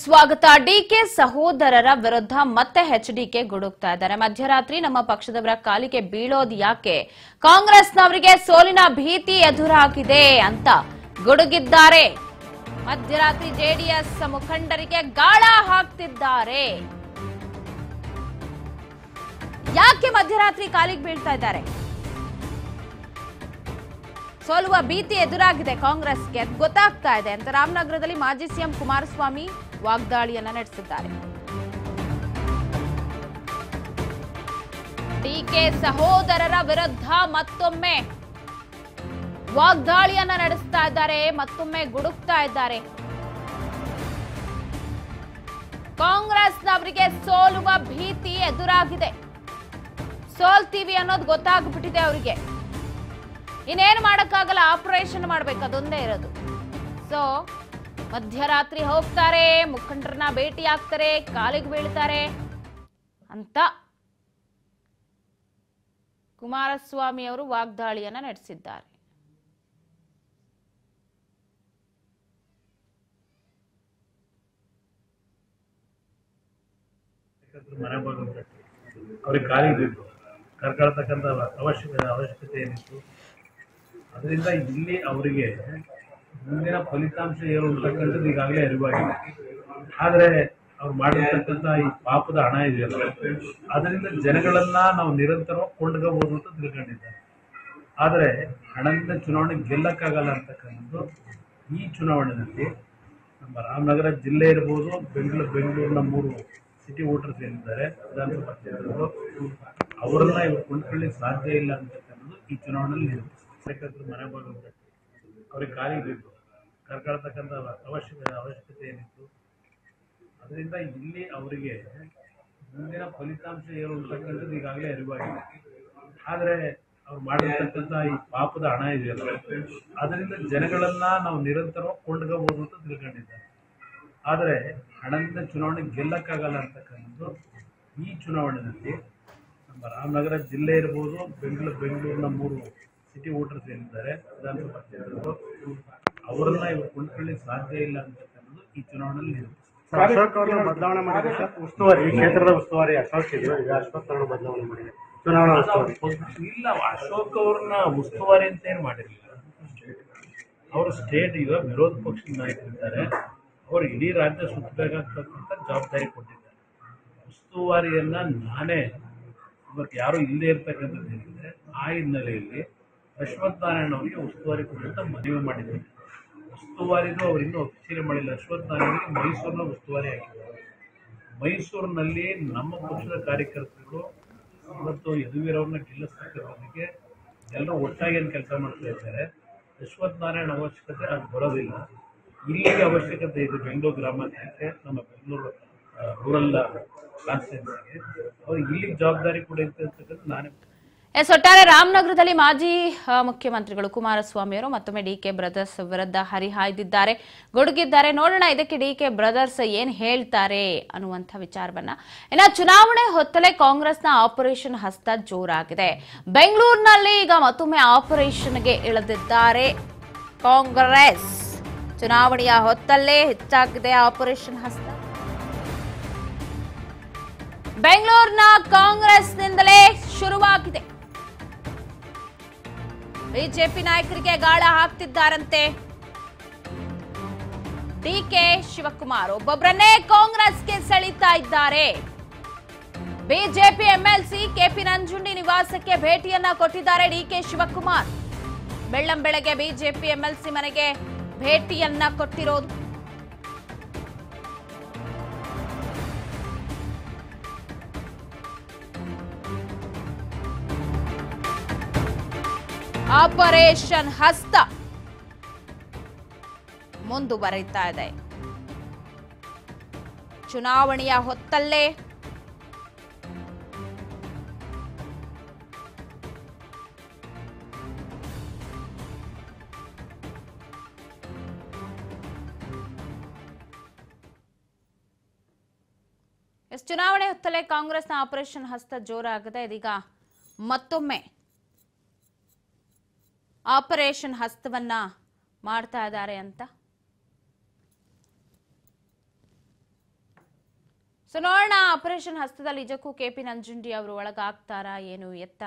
ಸ್ವಾಗತ ಡಿಕೆ ಸಹೋದರರ ವಿರುದ್ಧ ಮತ್ತೆ ಎಚ್ಡಿಕೆ ಗುಡುಕ್ತಾ ಇದ್ದಾರೆ ಮಧ್ಯರಾತ್ರಿ ನಮ್ಮ ಪಕ್ಷದವರ ಕಾಲಿಗೆ ಬೀಳೋದು ಯಾಕೆ ಕಾಂಗ್ರೆಸ್ನವರಿಗೆ ಸೋಲಿನ ಭೀತಿ ಎದುರಾಗಿದೆ ಅಂತ ಗುಡುಗಿದ್ದಾರೆ ಮಧ್ಯರಾತ್ರಿ ಜೆಡಿಎಸ್ ಮುಖಂಡರಿಗೆ ಗಾಳ ಹಾಕ್ತಿದ್ದಾರೆ ಯಾಕೆ ಮಧ್ಯರಾತ್ರಿ ಕಾಲಿಗೆ ಬೀಳ್ತಾ ಇದ್ದಾರೆ ಸೋಲುವ ಭೀತಿ ಎದುರಾಗಿದೆ ಕಾಂಗ್ರೆಸ್ಗೆ ಅದ್ ಗೊತ್ತಾಗ್ತಾ ಇದೆ ಅಂತ ರಾಮನಗರದಲ್ಲಿ ಮಾಜಿ ಸಿಎಂ ಕುಮಾರಸ್ವಾಮಿ ವಾಗ್ದಾಳಿಯನ್ನ ನಡೆಸಿದ್ದಾರೆ ಡಿಕೆ ಸಹೋದರರ ವಿರುದ್ಧ ಮತ್ತೊಮ್ಮೆ ವಾಗ್ದಾಳಿಯನ್ನ ನಡೆಸ್ತಾ ಇದ್ದಾರೆ ಮತ್ತೊಮ್ಮೆ ಗುಡುಕ್ತಾ ಇದ್ದಾರೆ ಕಾಂಗ್ರೆಸ್ನವರಿಗೆ ಸೋಲುವ ಭೀತಿ ಎದುರಾಗಿದೆ ಸೋಲ್ತೀವಿ ಅನ್ನೋದು ಗೊತ್ತಾಗ್ಬಿಟ್ಟಿದೆ ಅವರಿಗೆ ಇನ್ನೇನು ಮಾಡಕ್ಕಾಗಲ್ಲ ಆಪರೇಷನ್ ಮಾಡ್ಬೇಕು ಅದೊಂದೇ ಇರೋದು ಸೊ ಮಧ್ಯರಾತ್ರಿ ಹೋಗ್ತಾರೆ ಮುಖಂಡರನ್ನ ಭೇಟಿ ಆಗ್ತಾರೆ ಕಾಲಿಗೆ ಬೀಳ್ತಾರೆ ಅಂತ ಕುಮಾರಸ್ವಾಮಿ ಅವರು ವಾಗ್ದಾಳಿಯನ್ನ ನಡೆಸಿದ್ದಾರೆ ಮನೆ ಬಾಗಿಲು ಕಟ್ಟಿ ಅವ್ರಿಗೆ ಕಾಲಿಗೆ ಬಿದ್ದು ಕರ್ಕೊಳ್ತಕ್ಕಂಥ ಅವಶ್ಯಕ ಅವಶ್ಯಕತೆ ಏನಿತ್ತು ಅದರಿಂದ ಇಲ್ಲಿ ಅವರಿಗೆ ಮುಂದಿನ ಫಲಿತಾಂಶ ಏನು ಅಂತಕ್ಕಂಥದ್ದು ಈಗಾಗಲೇ ಅರಿವಾಗಿದೆ ಆದರೆ ಅವ್ರು ಮಾಡಿರ್ತಕ್ಕಂಥ ಈ ಪಾಪದ ಹಣ ಇದೆಯಲ್ಲ ಅದರಿಂದ ಜನಗಳನ್ನ ನಾವು ನಿರಂತರವಾಗಿ ಕೊಂಡ್ಕೋಬಹುದು ಅಂತ ತಿಳ್ಕೊಂಡಿದ್ದಾರೆ ಆದರೆ ಹಣದಿಂದ ಚುನಾವಣೆ ಗೆಲ್ಲಕ್ಕಾಗಲ್ಲ ಅಂತಕ್ಕಂಥದ್ದು ಈ ಚುನಾವಣೆಯಲ್ಲಿ ನಮ್ಮ ರಾಮನಗರ ಜಿಲ್ಲೆ ಇರ್ಬೋದು ಬೆಂಗಳೂರು ಬೆಂಗಳೂರಿನ ಮೂರು ಸಿಟಿ ವೋಟರ್ಸ್ ಏನಿದ್ದಾರೆ ವಿಧಾನಸಭಾ ಕ್ಷೇತ್ರಗಳು ಅವರನ್ನ ಇವರು ಕೊಂಡ್ಕೊಳ್ಳಿಕ್ಕೆ ಸಾಧ್ಯ ಇಲ್ಲ ಅಂತಕ್ಕಂಥದ್ದು ಈ ಚುನಾವಣೆಯಲ್ಲಿ ಇರುತ್ತೆ ಕಾರ್ಯಕರ್ತರು ಮನೆ ಬಾಗಿಲು ಕಟ್ಟಿ ಅವ್ರಿಗೆ ಕಾಲಿಗೆ ಬಿದ್ದು ಕರ್ಕೊಳ್ತಕ್ಕಂಥ ಅವಶ್ಯಕ ಅವಶ್ಯಕತೆ ಏನಿತ್ತು ಅದರಿಂದ ಇಲ್ಲಿ ಅವರಿಗೆ ಮುಂದಿನ ಫಲಿತಾಂಶ ಏನು ಅಂತಕ್ಕಂಥದ್ದು ಈಗಾಗಲೇ ಅರಿವಾಗಿದೆ ಆದರೆ ಅವ್ರು ಮಾಡಿರ್ತಕ್ಕಂಥ ಈ ಪಾಪದ ಹಣ ಇದೆಯಲ್ಲ ಅದರಿಂದ ಜನಗಳನ್ನ ನಾವು ನಿರಂತರವಾಗಿ ಕೊಂಡ್ಕೋಬಹುದು ಅಂತ ತಿಳ್ಕೊಂಡಿದ್ದಾರೆ ಆದರೆ ಹಣದಿಂದ ಚುನಾವಣೆ ಗೆಲ್ಲಕ್ಕಾಗಲ್ಲ ಅಂತಕ್ಕಂಥದ್ದು ಈ ಚುನಾವಣೆಯಲ್ಲಿ ನಮ್ಮ ರಾಮನಗರ ಜಿಲ್ಲೆ ಇರ್ಬೋದು ಬೆಂಗಳೂರು ಬೆಂಗಳೂರಿನ ಮೂರು ಸಿಟಿ ವೋಟರ್ಸ್ ಏನಿದ್ದಾರೆ ವಿಧಾನಸಭಾ ಕ್ಷೇತ್ರಗಳು ಅವರನ್ನ ಇವರು ಕೊಂಡ್ಕೊಳ್ಳಿಕ್ಕೆ ಸಾಧ್ಯ ಇಲ್ಲ ಅಂತಕ್ಕಂಥದ್ದು ಈ ಚುನಾವಣೆಯಲ್ಲಿ ಇರುತ್ತೆ ಅಶೋಕ್ ಅವ್ರನ್ನ ಬದಲಾವಣೆ ಮಾಡಿದ್ರೆ ಸರ್ ಉಸ್ತುವಾರಿ ಈ ಕ್ಷೇತ್ರದ ಉಸ್ತುವಾರಿ ಅಶೋಕ್ ಇದ್ರು ಈಗ ಅಶೋಕ್ ಅವ್ರನ್ನ ಬದಲಾವಣೆ ಮಾಡಿದೆ ಚುನಾವಣಾ ಉಸ್ತುವಾರಿ ಇಲ್ಲ ಅಶೋಕ್ ಅವ್ರನ್ನ ಉಸ್ತುವಾರಿ ಅಂತ ಏನು ಮಾಡಿರಲಿಲ್ಲ ಅವರು ಸ್ಟೇಟ್ ಈಗ ವಿರೋಧ ಪಕ್ಷದ ನಾಯಕರಿದ್ದಾರೆ ಅವರು ಇಡೀ ರಾಜ್ಯ ಸುತ್ತಬೇಕಾಗ್ತಕ್ಕಂಥ ಜವಾಬ್ದಾರಿ ಕೊಟ್ಟಿದ್ದಾರೆ ಉಸ್ತುವಾರಿಯನ್ನ ನಾನೇ ಇವತ್ತು ಯಾರು ಇಲ್ಲದೆ ಇರ್ತಕ್ಕಂಥದ್ದು ಏನಿದೆ ಆ ಹಿನ್ನೆಲೆಯಲ್ಲಿ ಅಶ್ವಥ್ ನಾರಾಯಣ ಅವರಿಗೆ ಉಸ್ತುವಾರಿ ಕೊಟ್ಟಂತ ಮನವಿ ಮಾಡಿದ್ದಾರೆ ಉಸ್ತುವಾರಿದು ಅವ್ರು ಇನ್ನೂ ಅಫಿಷಿಯಲ್ ಮಾಡಿಲ್ಲ ಅಶ್ವಥ್ ನಾರಾಯಣಗೆ ಮೈಸೂರಿನ ಉಸ್ತುವಾರಿ ಆಗಿದ್ದಾರೆ ಮೈಸೂರಿನಲ್ಲಿ ನಮ್ಮ ಪಕ್ಷದ ಕಾರ್ಯಕರ್ತರು ಇವತ್ತು ಯದುವೀರವ್ರನ್ನ ಗೆಲ್ಲಿಸ್ತಕ್ಕಂಥದ್ದಕ್ಕೆ ಎಲ್ಲರೂ ಒಟ್ಟಾಗಿ ಏನು ಕೆಲಸ ಮಾಡ್ತಾ ಇದ್ದಾರೆ ಯಶವಂತ ನಾರಾಯಣ ಅವಶ್ಯಕತೆ ಅದು ಬರೋದಿಲ್ಲ ಇಲ್ಲಿಗೆ ಅವಶ್ಯಕತೆ ಇದೆ ಬೆಂಗಳೂರು ಗ್ರಾಮಾಂತರಕ್ಕೆ ನಮ್ಮ ಬೆಂಗಳೂರು ರೂರಲ್ ಕಾನ್ಸ್ಟಿಟ್ಯೂನ್ಸಿಗೆ ಅವ್ರಿಗೆ ಇಲ್ಲಿಗೆ ಜವಾಬ್ದಾರಿ ಕೂಡ ಇರ್ತದೆ ಅಂತಕ್ಕಂಥದ್ದು ನಾನೇ ಎಸ್ ಒಟ್ಟಾರೆ ರಾಮನಗರದಲ್ಲಿ ಮಾಜಿ ಆ, ಮುಖ್ಯಮಂತ್ರಿಗಳು ಕುಮಾರಸ್ವಾಮಿ ಅವರು ಮತ್ತೊಮ್ಮೆ ಡಿಕೆ ಬ್ರದರ್ಸ್ ವಿರುದ್ಧ ಹರಿಹಾಯ್ದಿದ್ದಾರೆ ಗುಡುಗಿದ್ದಾರೆ ನೋಡೋಣ ಇದಕ್ಕೆ ಡಿಕೆ ಬ್ರದರ್ಸ್ ಏನ್ ಹೇಳ್ತಾರೆ ಅನ್ನುವಂಥ ವಿಚಾರವನ್ನ ಇನ್ನ ಚುನಾವಣೆ ಹೊತ್ತಲೇ ಕಾಂಗ್ರೆಸ್ನ ಆಪರೇಷನ್ ಹಸ್ತ ಜೋರಾಗಿದೆ ಬೆಂಗಳೂರಿನಲ್ಲಿ ಈಗ ಮತ್ತೊಮ್ಮೆ ಆಪರೇಷನ್ಗೆ ಇಳಿದಿದ್ದಾರೆ ಕಾಂಗ್ರೆಸ್ ಚುನಾವಣೆಯ ಹೊತ್ತಲ್ಲೇ ಹೆಚ್ಚಾಗಿದೆ ಆಪರೇಷನ್ ಹಸ್ತ ಬೆಂಗಳೂರಿನ ಕಾಂಗ್ರೆಸ್ನಿಂದಲೇ ಶುರುವಾಗಿದೆ ಬಿಜೆಪಿ ನಾಯಕರಿಗೆ ಗಾಳ ಹಾಕ್ತಿದ್ದಾರಂತೆ ಡಿಕೆ ಶಿವಕುಮಾರ್ ಒಬ್ಬೊಬ್ಬರನ್ನೇ ಕಾಂಗ್ರೆಸ್ಗೆ ಸೆಳೀತಾ ಇದ್ದಾರೆ ಬಿಜೆಪಿ ಎಂಎಲ್ಸಿ ಕೆಪಿ ನಂಜುಂಡಿ ನಿವಾಸಕ್ಕೆ ಭೇಟಿಯನ್ನ ಕೊಟ್ಟಿದ್ದಾರೆ ಡಿಕೆ ಶಿವಕುಮಾರ್ ಬೆಳ್ಳಂ ಬೆಳಗ್ಗೆ ಬಿಜೆಪಿ ಎಂಎಲ್ಸಿ ಮನೆಗೆ ಭೇಟಿಯನ್ನ ಕೊಟ್ಟಿರೋದು ಆಪರೇಷನ್ ಹಸ್ತ ಮುಂದುವರಿತಾ ಇದೆ ಚುನಾವಣೆಯ ಹೊತ್ತಲ್ಲೇ ಎಸ್ ಚುನಾವಣೆ ಹೊತ್ತಲ್ಲೇ ಕಾಂಗ್ರೆಸ್ನ ಆಪರೇಷನ್ ಹಸ್ತ ಜೋರಾಗಿದೆ ಇದೀಗ ಮತ್ತೊಮ್ಮೆ ಆಪರೇಷನ್ ಹಸ್ತವನ್ನ ಮಾಡ್ತಾ ಇದ್ದಾರೆ ಅಂತ ಸೊ ನೋಡೋಣ ಆಪರೇಷನ್ ಹಸ್ತದಲ್ಲಿ ನಿಜಕ್ಕೂ ಕೆ ಪಿ ನಂಜುಂಡಿ ಅವರು ಒಳಗಾಗ್ತಾರಾ ಏನು ಎತ್ತ